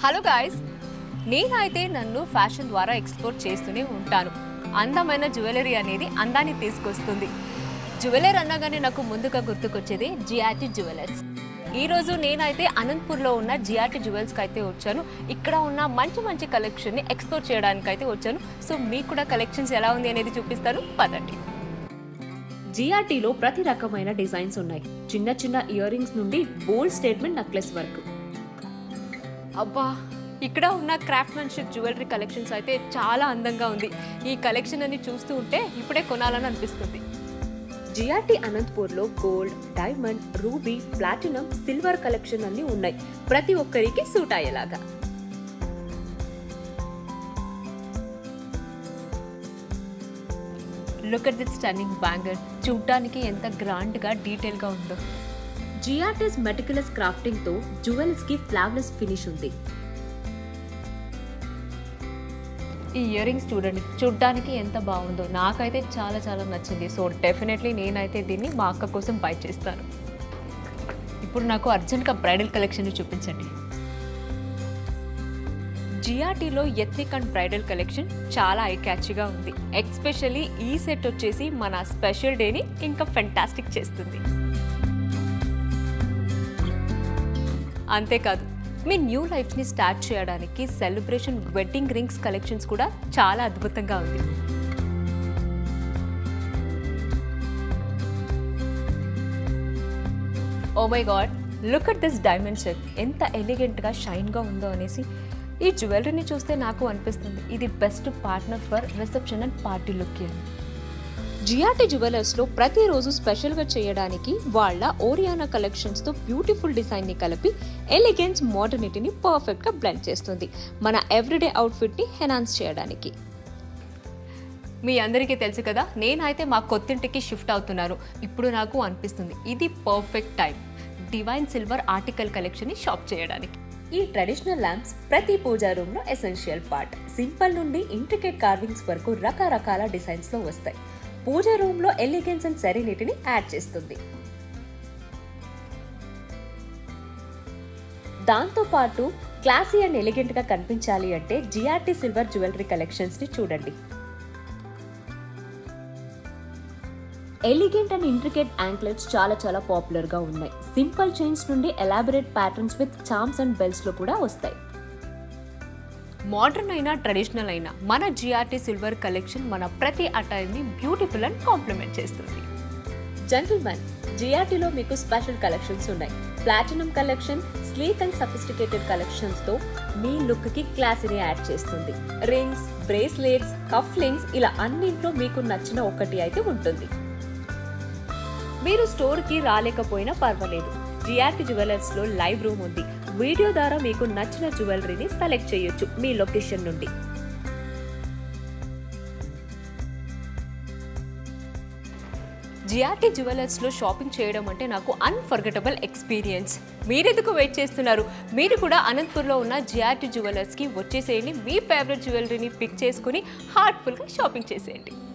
hello guys నేనైతే నన్ను fashion ద్వారా ఎక్స్ప్లోర్ చేస్తూనే ఉంటాను అందమైన జ్యువెలరీ అనేది అందాన్ని తీసుకొస్తుంది జ్యువెలర్ అనగానే నాకు ముందుగా గుర్తుకొచ్చేది జిఆర్టీ జ్యువెలర్స్ ఈరోజు నేనైతే అనంతపూర్లో ఉన్న జిఆర్టీ జ్యువెల్స్కి అయితే వచ్చాను ఇక్కడ ఉన్న మంచి మంచి కలెక్షన్ని ఎక్స్ప్లోర్ చేయడానికి అయితే వచ్చాను సో మీకు కూడా కలెక్షన్స్ ఎలా ఉంది అనేది చూపిస్తాను పదండి జిఆర్టీలో ప్రతి రకమైన డిజైన్స్ ఉన్నాయి చిన్న చిన్న ఇయర్ రింగ్స్ నుండి బోల్డ్ స్టేట్మెంట్ నెక్లెస్ వరకు అబ్బా ఇక్కడ ఉన్న క్రాఫ్ట్మెన్షిప్ జ్యువెలరీ కలెక్షన్స్ అయితే చాలా అందంగా ఉంది ఈ కలెక్షన్ అని చూస్తూ ఉంటే ఇప్పుడే కొనాలని అనిపిస్తుంది జిఆర్టీ అనంతపూర్లో gold diamond ruby platinum silver collection అన్ని ఉన్నాయి ప్రతి ఒక్కరికి సూట్ అయ్యేలాగా look at this stunning bangle చూడ్డానికి ఎంత గ్రాండ్గా డీటెయిల్గా ఉందో జిఆర్టీస్ మెటికులస్ క్రాఫ్టింగ్ తో జ్యువెల్స్ కి ఫ్లావ్లెస్ ఫినిష్ ఉంది ఈ ఇయర్ రింగ్స్ చూడండి చూడ్డానికి ఎంత బాగుందో నాకైతే చాలా చాలా నచ్చింది సో డెఫినెట్లీ నేనైతే దీన్ని మా అక్క కోసం బై చేస్తాను ఇప్పుడు నాకు అర్జెంట్గా బ్రైడల్ కలెక్షన్ చూపించండి జిఆర్టీలో ఎథ్నిక్ అండ్ బ్రైడల్ కలెక్షన్ చాలా ఐ క్యాచ్గా ఉంది ఎక్స్పెషల్లీ ఈ సెట్ వచ్చేసి మన స్పెషల్ డేని ఇంకా ఫెంటాస్టిక్ చేస్తుంది అంతేకాదు మీ న్యూ లైఫ్ని స్టార్ట్ చేయడానికి సెలబ్రేషన్ వెడ్డింగ్ రింగ్స్ కలెక్షన్స్ కూడా చాలా అద్భుతంగా ఉంది oh my god look at this diamond set ఎంత ఎలిగెంట్గా షైన్గా ఉందో అనేసి ఈ జ్యువెలరీని చూస్తే నాకు అనిపిస్తుంది ఇది best partner for reception and party look అని జిఆర్టీ జ్యువెలర్స్ లో ప్రతిరోజు స్పెషల్ గా చేయడానికి వాళ్ళ ఓరియానా కలెక్షన్స్ తో బ్యూటిఫుల్ డిజైన్ ని కలిపి ఎలిగెన్స్ మోడర్నిటీని పర్ఫెక్ట్ గా బ్లెండ్ చేస్తుంది మన ఎవ్రీడే అవుట్ఫిట్ ని ఎనాన్స్ చేయడానికి మీ అందరికీ తెలుసు కదా నేనైతే మా కొత్తింటికి షిఫ్ట్ అవుతున్నాను ఇప్పుడు నాకు అనిపిస్తుంది ఇది perfect time divine silver article కలెక్షన్ని షాప్ చేయడానికి ఈ ట్రెడిషనల్ ల్యాంప్స్ ప్రతి పూజా రూమ్ లో ఎసెన్షియల్ పార్ట్ సింపుల్ నుండి ఇంట్రికేట్ కార్వింగ్స్ వరకు రకరకాల డిజైన్స్ లో వస్తాయి పూజా రూమ్ లో ఎలిగెన్స్ అండ్ సెరీనిటీని యాడ్ చేస్తుంది దాంతో పాటు క్లాసీ అండ్ ఎలిగెంట్ గా కనిపించాలి అంటే జిఆర్టీ సిల్వర్ జ్యువెలరీ కలెక్షన్స్ ని చూడండి ఎలిగెంట్ అండ్ ఇంట్రికేట్ యాంక్లెట్స్ చాలా చాలా పాపులర్ గా ఉన్నాయి సింపుల్ చైన్స్ నుండి elaborate patterns with charms and bells లో కూడా వస్తాయి మోడర్న్ అయినా ట్రెడిషనల్ అయినా మన జిఆర్టీ సిల్వర్ కలెక్షన్ మన ప్రతి అటైర్ని బ్యూటిఫుల్ అండ్ కాంప్లిమెంట్ చేస్తుంది జెంటిల్మెన్ జిఆర్టీలో మీకు స్పెషల్ కలెక్షన్స్ ఉన్నాయి platinum collection sleek and sophisticated collections తో మీ లుక్ కి క్లాసీని యాడ్ చేస్తుంది రింగ్స్ బ్రేస్లెట్స్ కఫ్లింగ్స్ ఇలా అన్నింట్లో మీకు నచ్చిన ఒకటి అయితే ఉంటుంది మీరు స్టోర్ కి రాలేకపోయినా పర్వాలేదు జిఆర్టీ జ్యువెలర్స్ లో లైవ్ రూమ్ ఉంది వీడియో ద్వారా మీకు నచ్చిన జ్యువెలరీని సెలెక్ట్ చేయొచ్చు మీ లొకేషన్ నుండి జిఆర్టీ జ్యువెలర్స్లో షాపింగ్ చేయడం అంటే నాకు అన్ఫర్గటబుల్ ఎక్స్పీరియన్స్ మీరెందుకు వెయిట్ చేస్తున్నారు మీరు కూడా అనంతపూర్లో ఉన్న జిఆర్టీ జ్యువెలర్స్కి వచ్చేసేయండి మీ ఫేవరెట్ జ్యువెలరీని పిక్ చేసుకుని హార్ట్ఫుల్గా షాపింగ్ చేసేయండి